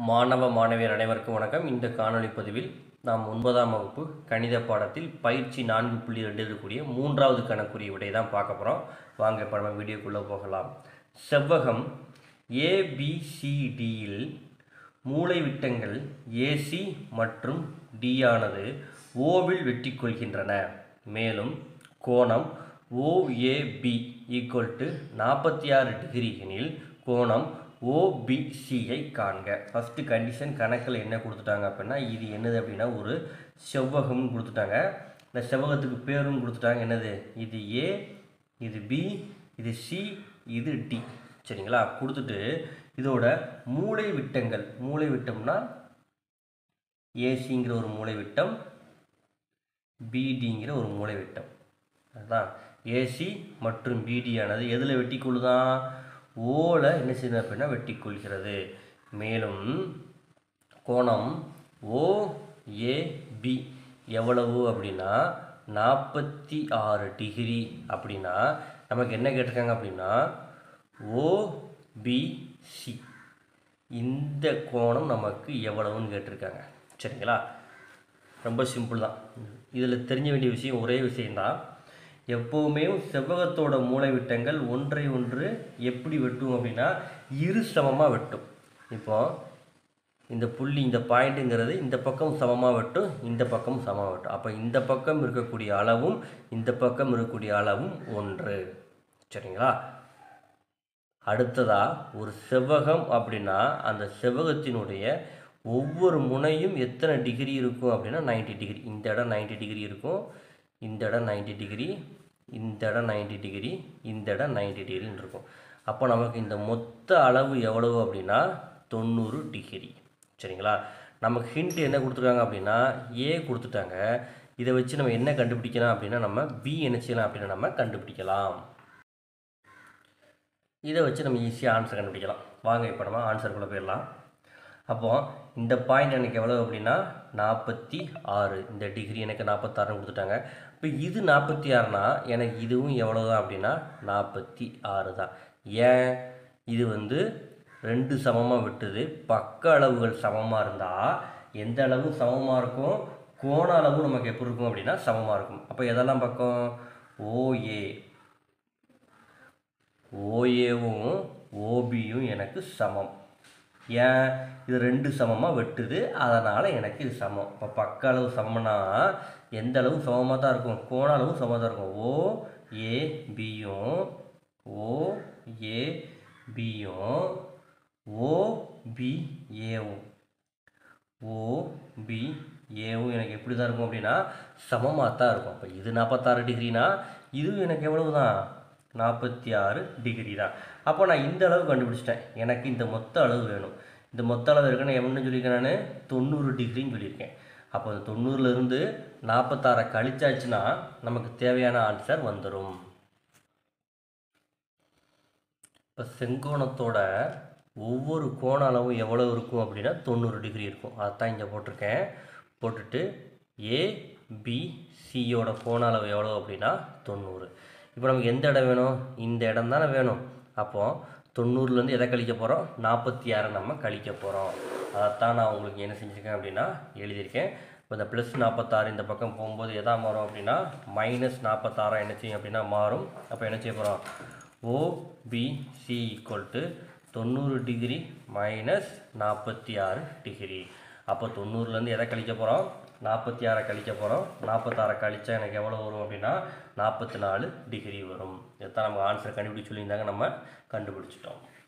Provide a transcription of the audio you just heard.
மாணவ மாணவியர் அனைவருக்கும் வணக்கம் இந்த காணொளி பதிவில் நாம் ஒன்பதாம் வகுப்பு கணித பாடத்தில் பயிற்சி நான்கு புள்ளி ரெண்டு இருக்கக்கூடிய மூன்றாவது கணக்குரிய விடையை தான் பார்க்க போகிறோம் வாங்க இப்போ நம்ம வீடியோக்குள்ளே போகலாம் செவ்வகம் ஏபிசிடியில் மூலைவிட்டங்கள் ஏசி மற்றும் டி ஆனது ஓவில் வெட்டி கொள்கின்றன மேலும் கோணம் ஓஏபி ஈக்குவல் டு நாற்பத்தி ஆறு டிகிரி எனில் கோணம் ஓபிசியை காண்க ஃபஸ்ட்டு கண்டிஷன் கணக்கில் என்ன கொடுத்துட்டாங்க அப்படின்னா இது என்னது அப்படின்னா ஒரு செவ்வகம்னு கொடுத்துட்டாங்க இந்த செவ்வகத்துக்கு பேரும் கொடுத்துட்டாங்க என்னது இது ஏ இது பி இது சி இது டி சரிங்களா கொடுத்துட்டு இதோட மூளை விட்டங்கள் மூளை விட்டம்னா ஏசிங்கிற ஒரு மூளை விட்டம் பிடிங்கிற ஒரு மூளை விட்டம் அதுதான் ஏசி மற்றும் பிடி ஆனது எதில் வெட்டி கொள்ளுதான் ஓல என்ன செய்யுது அப்படின்னா வெட்டி கொள்கிறது மேலும் கோணம் ஓஏபி எவ்வளவு அப்படின்னா நாற்பத்தி ஆறு டிகிரி அப்படின்னா நமக்கு என்ன கேட்டிருக்காங்க அப்படின்னா ஓபிசி இந்த கோணம் நமக்கு எவ்வளவுன்னு கேட்டிருக்காங்க சரிங்களா ரொம்ப சிம்பிள் தான் இதில் தெரிஞ்ச வேண்டிய விஷயம் ஒரே விஷயம்தான் எப்போவுமே செவ்வகத்தோட மூலைவிட்டங்கள் ஒன்றை ஒன்று எப்படி வெட்டும் அப்படின்னா இரு சமமாக வெட்டும் இப்போ இந்த புள்ளி இந்த பாயிண்ட்டுங்கிறது இந்த பக்கம் சமமாக வெட்டும் இந்த பக்கம் சமமாக வெட்டும் அப்போ இந்த பக்கம் இருக்கக்கூடிய அளவும் இந்த பக்கம் இருக்கக்கூடிய அளவும் ஒன்று சரிங்களா அடுத்ததா ஒரு செவ்வகம் அப்படின்னா அந்த செவ்வகத்தினுடைய ஒவ்வொரு முனையும் எத்தனை டிகிரி இருக்கும் அப்படின்னா 90 டிகிரி இந்த இடம் 90 டிகிரி இருக்கும் இந்த இடம் 90 டிகிரி இந்த இடம் 90 டிகிரி இந்த இடம் 90 டிகிரின்னு இருக்கும் அப்போ நமக்கு இந்த மொத்த அளவு எவ்வளவு அப்படின்னா தொண்ணூறு டிகிரி சரிங்களா நமக்கு ஹிண்ட் என்ன கொடுத்துருக்காங்க அப்படின்னா ஏ கொடுத்துட்டாங்க இதை வச்சு நம்ம என்ன கண்டுபிடிக்கலாம் அப்படின்னா நம்ம பி என்ன செய்யலாம் அப்படின்னா நம்ம கண்டுபிடிக்கலாம் இதை வச்சு நம்ம ஈஸியாக ஆன்சர் கண்டுபிடிக்கலாம் வாங்க இப்போ நம்ம ஆன்சருக்குள்ளே போயிடலாம் அப்போது இந்த பாயிண்ட் எனக்கு எவ்வளோ அப்படின்னா நாற்பத்தி ஆறு இந்த டிகிரி எனக்கு நாற்பத்தாறுன்னு கொடுத்துட்டாங்க இப்போ இது நாற்பத்தி ஆறுனா எனக்கு இதுவும் எவ்வளோ தான் அப்படின்னா நாற்பத்தி ஆறு தான் ஏன் இது வந்து ரெண்டு சமமாக விட்டுது பக்க அளவுகள் சமமாக இருந்தால் எந்த அளவு சமமாக இருக்கும் கோண அளவும் நமக்கு எப்படி இருக்கும் அப்படின்னா சமமாக இருக்கும் அப்போ எதெல்லாம் பக்கம் ஓஏ ஓஏவும் ஓபியும் எனக்கு சமம் ஏன் இது ரெண்டு சமமாக வெட்டுது அதனால் எனக்கு இது சமம் இப்போ பக்க அளவு சமம்னா எந்த அளவு சமமாக தான் இருக்கும் கோண அளவும் சமமாக தான் இருக்கும் ஓ ஏ பியும் ஓ ஏ பியும் ஓ பி ஏவும் ஓ பி ஏவும் எனக்கு எப்படி தான் இருக்கும் அப்படின்னா சமமாக தான் இருக்கும் அப்போ இது நாற்பத்தாறு டிகிரினா இதுவும் எனக்கு எவ்வளவு தான் நாற்பத்தி ஆறு டிகிரி தான் அப்போ நான் இந்த அளவு கண்டுபிடிச்சிட்டேன் எனக்கு இந்த மொத்த அளவு வேணும் இந்த மொத்த அளவு இருக்குன்னு என்ன சொல்லியிருக்கேன் நான் தொண்ணூறு டிகிரின்னு சொல்லியிருக்கேன் அப்போ அந்த தொண்ணூறுலேருந்து நாற்பத்தாறை கழிச்சாச்சுன்னா நமக்கு தேவையான ஆன்சர் வந்துடும் இப்போ செங்கோணத்தோட ஒவ்வொரு கோண அளவும் எவ்வளோ இருக்கும் அப்படின்னா தொண்ணூறு டிகிரி இருக்கும் அதான் இங்கே போட்டிருக்கேன் போட்டுட்டு ஏபிசியோட கோண அளவு எவ்வளோ அப்படின்னா தொண்ணூறு இப்போ நமக்கு எந்த இடம் வேணும் இந்த இடம் தானே வேணும் அப்போது தொண்ணூறுலேருந்து எதை கழிக்க போகிறோம் நாற்பத்தி ஆறை நம்ம கழிக்க போகிறோம் அதைத்தான் நான் உங்களுக்கு என்ன செஞ்சுருக்கேன் அப்படின்னா எழுதியிருக்கேன் இப்போ இந்த ப்ளஸ் நாற்பத்தாறு இந்த பக்கம் போகும்போது எதா மாறும் அப்படின்னா மைனஸ் நாற்பத்தாறாக என்ன செய்யும் அப்படின்னா மாறும் அப்போ என்ன செய்ய போகிறோம் ஓபிசி ஈக்குவல் டு தொண்ணூறு டிகிரி மைனஸ் நாற்பத்தி ஆறு டிகிரி அப்போ தொண்ணூறுலேருந்து எதை கழிக்க போகிறோம் நாற்பத்தி ஆறை கழிக்க போகிறோம் நாற்பத்தாறை கழிச்சா எனக்கு எவ்வளோ வரும் அப்படின்னா நாற்பத்தி நாலு டிகிரி வரும் இதைத்தான் நம்ம ஆன்சர் கண்டுபிடிச்சு சொல்லியிருந்தாங்க நம்ம கண்டுபிடிச்சிட்டோம்